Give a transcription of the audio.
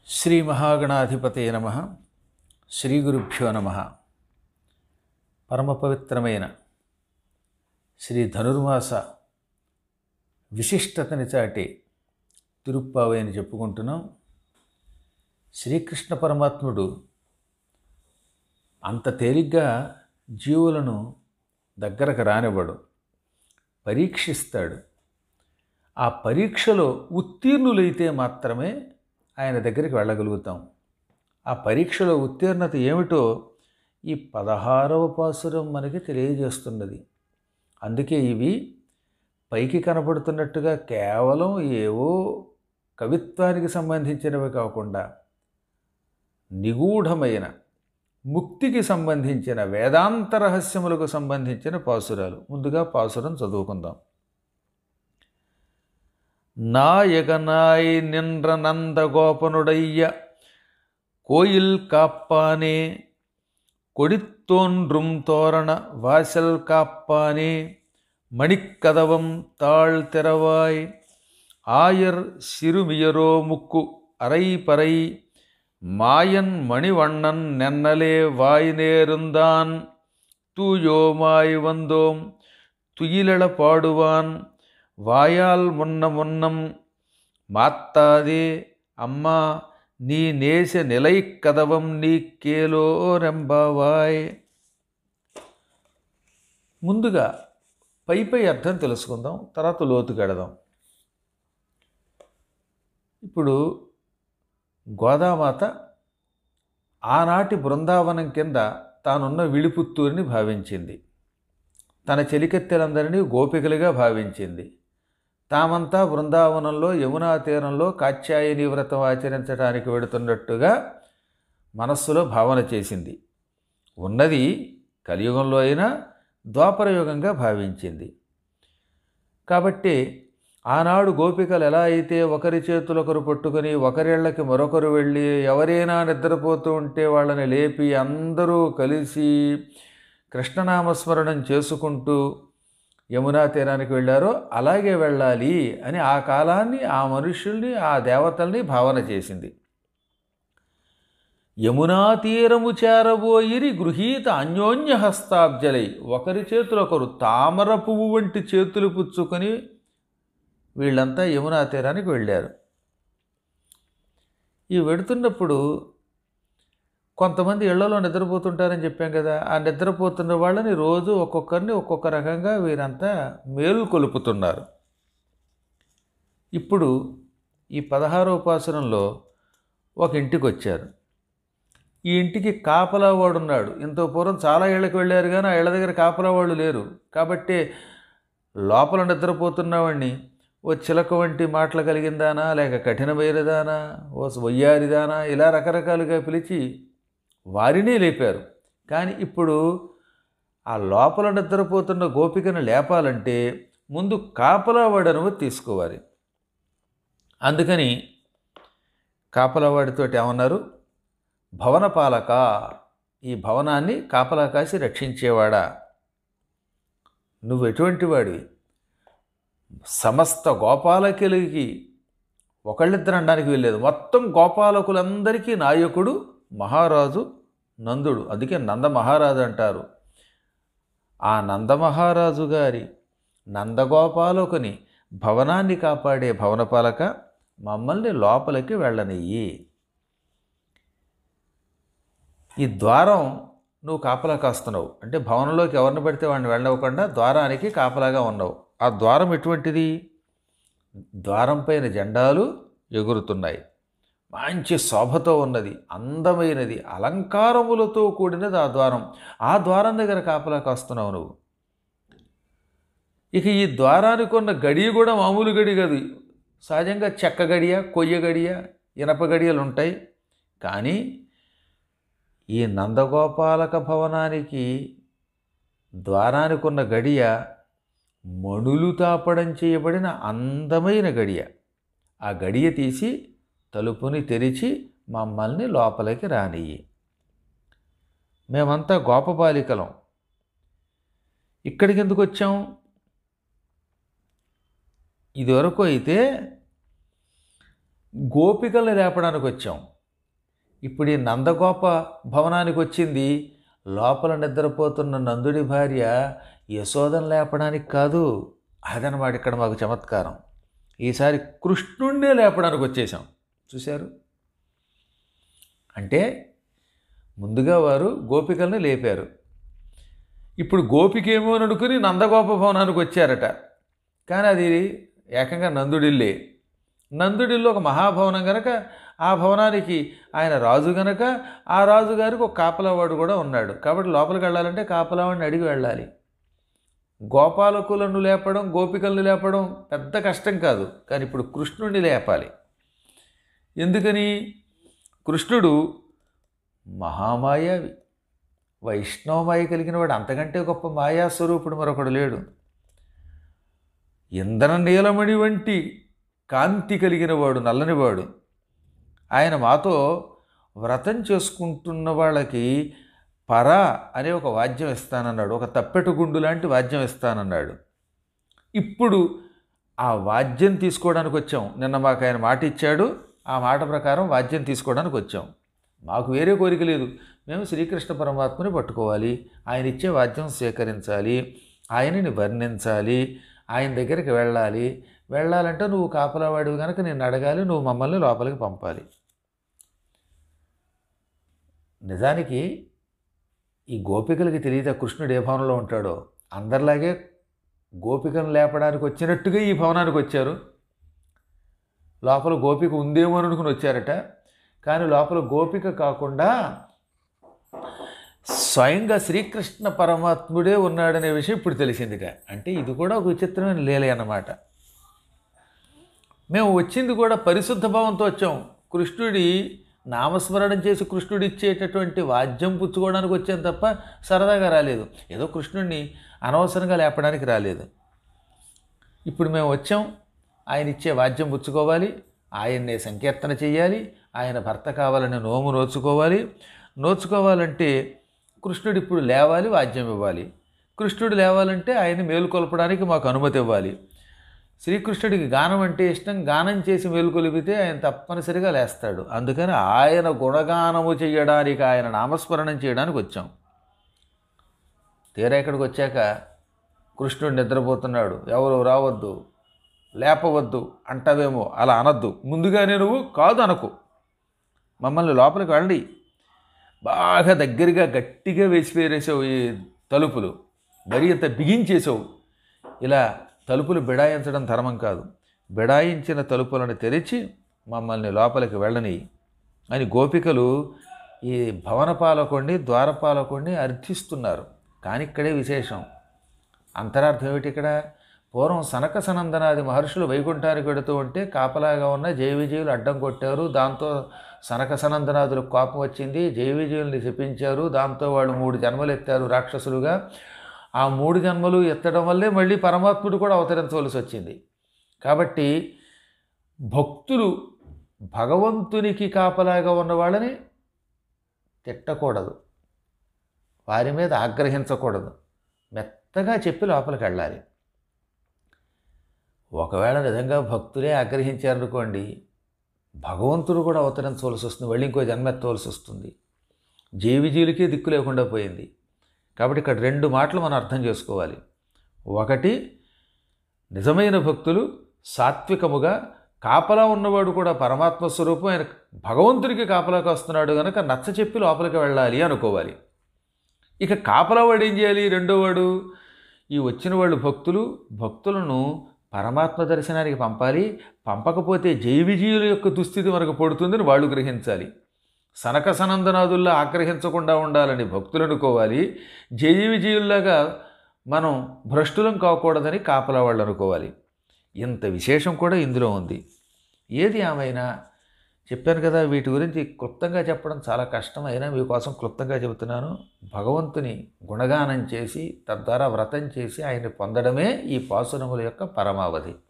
శ్రీ మహాగణాధిపతే నమ శ్రీ గురుభ్యో నమ పరమ పవిత్రమైన శ్రీ ధనుర్మాస విశిష్టతని చాటి తిరుప్పావై అని చెప్పుకుంటున్నాం శ్రీకృష్ణ పరమాత్ముడు అంత తేలిగ్గా జీవులను దగ్గరకు రానివ్వడు పరీక్షిస్తాడు ఆ పరీక్షలో ఉత్తీర్ణులైతే మాత్రమే ఆయన దగ్గరికి వెళ్ళగలుగుతాం ఆ పరీక్షలో ఉత్తీర్ణత ఏమిటో ఈ పదహారవ పాసురం మనకి తెలియజేస్తున్నది అందుకే ఇవి పైకి కనపడుతున్నట్టుగా కేవలం ఏవో కవిత్వానికి సంబంధించినవి కాకుండా నిగూఢమైన ముక్తికి సంబంధించిన వేదాంత రహస్యములకు సంబంధించిన పాసురాలు ముందుగా పాసురం చదువుకుందాం நாயகனாய் நின்ற நந்த கோபனுடைய கோயில் காப்பானே கொடித்தோன்றும் தோரண வாசல் காப்பானே மணிக்கதவம் தாழ் திறவாய் ஆயர் சிறுமியரோ முக்கு அரை பறை மாயன் மணிவண்ணன் நென்னலே வாய் நேருந்தான் தூயோமாய் வந்தோம் துயிலெழ பாடுவான் వాయాల్ మున్న మున్నం మాత్తాదే అమ్మా నీ నేస నిలై కదవం నీ కేలో రెంబావాయ్ ముందుగా పై పై అర్థం తెలుసుకుందాం తర్వాత లోతు గడదాం ఇప్పుడు గోదామాత ఆనాటి బృందావనం కింద తానున్న విడిపుత్తూరిని భావించింది తన చెలికెత్తెలందరినీ గోపికలుగా భావించింది తామంతా బృందావనంలో యమునా తీరంలో కాత్యాయని వ్రతం ఆచరించడానికి వెడుతున్నట్టుగా మనస్సులో భావన చేసింది ఉన్నది కలియుగంలో అయినా ద్వాపరయుగంగా భావించింది కాబట్టి ఆనాడు గోపికలు ఎలా అయితే ఒకరి చేతులొకరు పట్టుకొని ఒకరిళ్ళకి మరొకరు వెళ్ళి ఎవరైనా నిద్రపోతూ ఉంటే వాళ్ళని లేపి అందరూ కలిసి కృష్ణనామస్మరణం చేసుకుంటూ యమునా తీరానికి వెళ్ళారో అలాగే వెళ్ళాలి అని ఆ కాలాన్ని ఆ మనుష్యుల్ని ఆ దేవతల్ని భావన చేసింది యమునా తీరము చేరబోయిరి గృహీత అన్యోన్య హస్తాబ్జలై ఒకరి చేతులు ఒకరు తామర పువ్వు వంటి చేతులు పుచ్చుకొని వీళ్ళంతా యమునా తీరానికి వెళ్ళారు ఈ వెడుతున్నప్పుడు కొంతమంది ఇళ్లలో నిద్రపోతుంటారని చెప్పాం కదా ఆ నిద్రపోతున్న వాళ్ళని రోజు ఒక్కొక్కరిని ఒక్కొక్క రకంగా వీరంతా మేలు కొలుపుతున్నారు ఇప్పుడు ఈ పదహారో ఉపాసనంలో ఒక ఇంటికి వచ్చారు ఈ ఇంటికి కాపలా వాడు ఉన్నాడు ఇంత పూర్వం చాలా ఇళ్ళకి వెళ్ళారు కానీ ఆ ఇళ్ళ దగ్గర కాపలా వాళ్ళు లేరు కాబట్టి లోపల నిద్రపోతున్నవాడిని ఓ చిలక వంటి మాటలు కలిగిందానా లేక కఠినమైనదానా ఓ వయ్యారిదానా ఇలా రకరకాలుగా పిలిచి వారినే లేపారు కానీ ఇప్పుడు ఆ లోపల నిద్రపోతున్న గోపికను లేపాలంటే ముందు కాపలావాడి అనుమతి తీసుకోవాలి అందుకని కాపలావాడితోటి ఏమన్నారు భవనపాలక ఈ భవనాన్ని కాపలా కాసి రక్షించేవాడా నువ్వు ఎటువంటి వాడివి సమస్త గోపాలకులకి ఒకళ్ళిద్దరు అనడానికి వెళ్ళలేదు మొత్తం గోపాలకులందరికీ నాయకుడు మహారాజు నందుడు అందుకే నంద మహారాజు అంటారు ఆ నందమహారాజు గారి నందగోపాలకుని భవనాన్ని కాపాడే భవనపాలక మమ్మల్ని లోపలికి వెళ్ళనియ్యి ఈ ద్వారం నువ్వు కాపలా కాస్తున్నావు అంటే భవనంలోకి ఎవరిని పడితే వాడిని వెళ్ళవకుండా ద్వారానికి కాపలాగా ఉన్నావు ఆ ద్వారం ఎటువంటిది ద్వారం పైన జెండాలు ఎగురుతున్నాయి మంచి శోభతో ఉన్నది అందమైనది అలంకారములతో కూడినది ఆ ద్వారం ఆ ద్వారం దగ్గర కాపలా కాస్తున్నావు నువ్వు ఇక ఈ ద్వారానికి ఉన్న గడియ కూడా మామూలు గడి కాదు సహజంగా చెక్క గడియ కొయ్య గడియ ఇనప గడియలు ఉంటాయి కానీ ఈ నందగోపాలక భవనానికి ద్వారానికి ఉన్న గడియ మణులు తాపడం చేయబడిన అందమైన గడియ ఆ గడియ తీసి తలుపుని తెరిచి మమ్మల్ని లోపలికి రానియ్యి మేమంతా గోపబాలికలం ఇక్కడికి ఎందుకు వచ్చాం ఇదివరకు అయితే గోపికల్ని లేపడానికి వచ్చాం ఇప్పుడు ఈ నందగోప భవనానికి వచ్చింది లోపల నిద్రపోతున్న నందుడి భార్య యశోదను లేపడానికి కాదు అదనమాట ఇక్కడ మాకు చమత్కారం ఈసారి కృష్ణుణ్ణే లేపడానికి వచ్చేసాం చూశారు అంటే ముందుగా వారు గోపికల్ని లేపారు ఇప్పుడు గోపికేమో అని అనుకుని నందగోప భవనానికి వచ్చారట కానీ అది ఏకంగా నందుడిల్లే నందుడిల్లో ఒక మహాభవనం గనక ఆ భవనానికి ఆయన రాజు గనక ఆ రాజుగారికి ఒక కాపలావాడు కూడా ఉన్నాడు కాబట్టి లోపలికి వెళ్ళాలంటే కాపలావాడిని అడిగి వెళ్ళాలి గోపాలకులను లేపడం గోపికలను లేపడం పెద్ద కష్టం కాదు కానీ ఇప్పుడు కృష్ణుడిని లేపాలి ఎందుకని కృష్ణుడు మహామాయావి వైష్ణవమాయ కలిగిన వాడు అంతకంటే గొప్ప మాయాస్వరూపుడు మరొకడు లేడు ఇంధన నీలమణి వంటి కాంతి కలిగిన వాడు నల్లనివాడు ఆయన మాతో వ్రతం చేసుకుంటున్న వాళ్ళకి పర అనే ఒక వాద్యం ఇస్తానన్నాడు ఒక తప్పెట గుండు లాంటి వాద్యం ఇస్తానన్నాడు ఇప్పుడు ఆ వాద్యం తీసుకోవడానికి వచ్చాం నిన్న మాకు ఆయన మాట ఇచ్చాడు ఆ మాట ప్రకారం వాద్యం తీసుకోవడానికి వచ్చాం మాకు వేరే కోరిక లేదు మేము శ్రీకృష్ణ పరమాత్మని పట్టుకోవాలి ఆయన ఇచ్చే వాద్యం స్వీకరించాలి ఆయనని వర్ణించాలి ఆయన దగ్గరికి వెళ్ళాలి వెళ్ళాలంటే నువ్వు కాపలావాడివి కనుక నేను అడగాలి నువ్వు మమ్మల్ని లోపలికి పంపాలి నిజానికి ఈ గోపికలకి తెలియదు కృష్ణుడు ఏ భవనంలో ఉంటాడో అందరిలాగే గోపికను లేపడానికి వచ్చినట్టుగా ఈ భవనానికి వచ్చారు లోపల గోపిక ఉందేమో అని అనుకుని వచ్చారట కానీ లోపల గోపిక కాకుండా స్వయంగా శ్రీకృష్ణ పరమాత్ముడే ఉన్నాడనే విషయం ఇప్పుడు తెలిసిందిట అంటే ఇది కూడా ఒక విచిత్రమైన లీల అన్నమాట మేము వచ్చింది కూడా పరిశుద్ధ భావంతో వచ్చాం కృష్ణుడి నామస్మరణం చేసి కృష్ణుడు ఇచ్చేటటువంటి వాద్యం పుచ్చుకోవడానికి వచ్చాం తప్ప సరదాగా రాలేదు ఏదో కృష్ణుడిని అనవసరంగా లేపడానికి రాలేదు ఇప్పుడు మేము వచ్చాం ఆయన ఇచ్చే వాద్యం పుచ్చుకోవాలి ఆయన్నే సంకీర్తన చేయాలి ఆయన భర్త కావాలని నోము నోచుకోవాలి నోచుకోవాలంటే కృష్ణుడు ఇప్పుడు లేవాలి వాద్యం ఇవ్వాలి కృష్ణుడు లేవాలంటే ఆయన మేలుకొల్పడానికి మాకు అనుమతి ఇవ్వాలి శ్రీకృష్ణుడికి గానం అంటే ఇష్టం గానం చేసి మేలుకొలిపితే ఆయన తప్పనిసరిగా లేస్తాడు అందుకని ఆయన గుణగానము చేయడానికి ఆయన నామస్మరణం చేయడానికి వచ్చాం తీరా ఇక్కడికి వచ్చాక కృష్ణుడు నిద్రపోతున్నాడు ఎవరు రావద్దు లేపవద్దు అంటావేమో అలా అనద్దు ముందుగానే నువ్వు కాదు అనకు మమ్మల్ని లోపలికి వెళ్ళి బాగా దగ్గరగా గట్టిగా వేసి పేరేసావు ఈ తలుపులు మరీ అంత బిగించేసావు ఇలా తలుపులు బిడాయించడం ధర్మం కాదు బిడాయించిన తలుపులను తెరిచి మమ్మల్ని లోపలికి వెళ్ళని అని గోపికలు ఈ భవనపాలకుడిని ద్వారపాలకుడిని అర్థిస్తున్నారు కానీ ఇక్కడే విశేషం అంతరార్థం ఏమిటి ఇక్కడ పూర్వం సనక సనందనాది మహర్షులు వైకుంఠానికి వెడుతూ ఉంటే కాపలాగా ఉన్న జయ విజయులు అడ్డం కొట్టారు దాంతో సనక సనందనాదులకు కోపం వచ్చింది జయ విజయుల్ని శపించారు దాంతో వాళ్ళు మూడు జన్మలు ఎత్తారు రాక్షసులుగా ఆ మూడు జన్మలు ఎత్తడం వల్లే మళ్ళీ పరమాత్ముడు కూడా అవతరించవలసి వచ్చింది కాబట్టి భక్తులు భగవంతునికి కాపలాగా ఉన్న వాళ్ళని తిట్టకూడదు వారి మీద ఆగ్రహించకూడదు మెత్తగా చెప్పి లోపలికి వెళ్ళాలి ఒకవేళ నిజంగా భక్తులే ఆగ్రహించారనుకోండి భగవంతుడు కూడా అవతరించవలసి వస్తుంది మళ్ళీ ఇంకో జన్మెత్తవలసి వస్తుంది జీవిజీలకే దిక్కు లేకుండా పోయింది కాబట్టి ఇక్కడ రెండు మాటలు మనం అర్థం చేసుకోవాలి ఒకటి నిజమైన భక్తులు సాత్వికముగా కాపలా ఉన్నవాడు కూడా పరమాత్మ స్వరూపం ఆయన భగవంతుడికి కాపలాకి వస్తున్నాడు కనుక నచ్చ చెప్పి లోపలికి వెళ్ళాలి అనుకోవాలి ఇక కాపలావాడు ఏం చేయాలి రెండోవాడు ఈ వచ్చిన వాళ్ళు భక్తులు భక్తులను పరమాత్మ దర్శనానికి పంపాలి పంపకపోతే జై విజయుల యొక్క దుస్థితి మనకు పడుతుందని వాళ్ళు గ్రహించాలి సనక సనందనాదుల్లా ఆగ్రహించకుండా ఉండాలని భక్తులు అనుకోవాలి జై విజయుల్లాగా మనం భ్రష్టులం కాకూడదని కాపలా వాళ్ళు అనుకోవాలి ఇంత విశేషం కూడా ఇందులో ఉంది ఏది ఏమైనా చెప్పాను కదా వీటి గురించి క్లుప్తంగా చెప్పడం చాలా కష్టం అయినా మీకోసం క్లుప్తంగా చెబుతున్నాను భగవంతుని గుణగానం చేసి తద్వారా వ్రతం చేసి ఆయన్ని పొందడమే ఈ పాసురముల యొక్క పరమావధి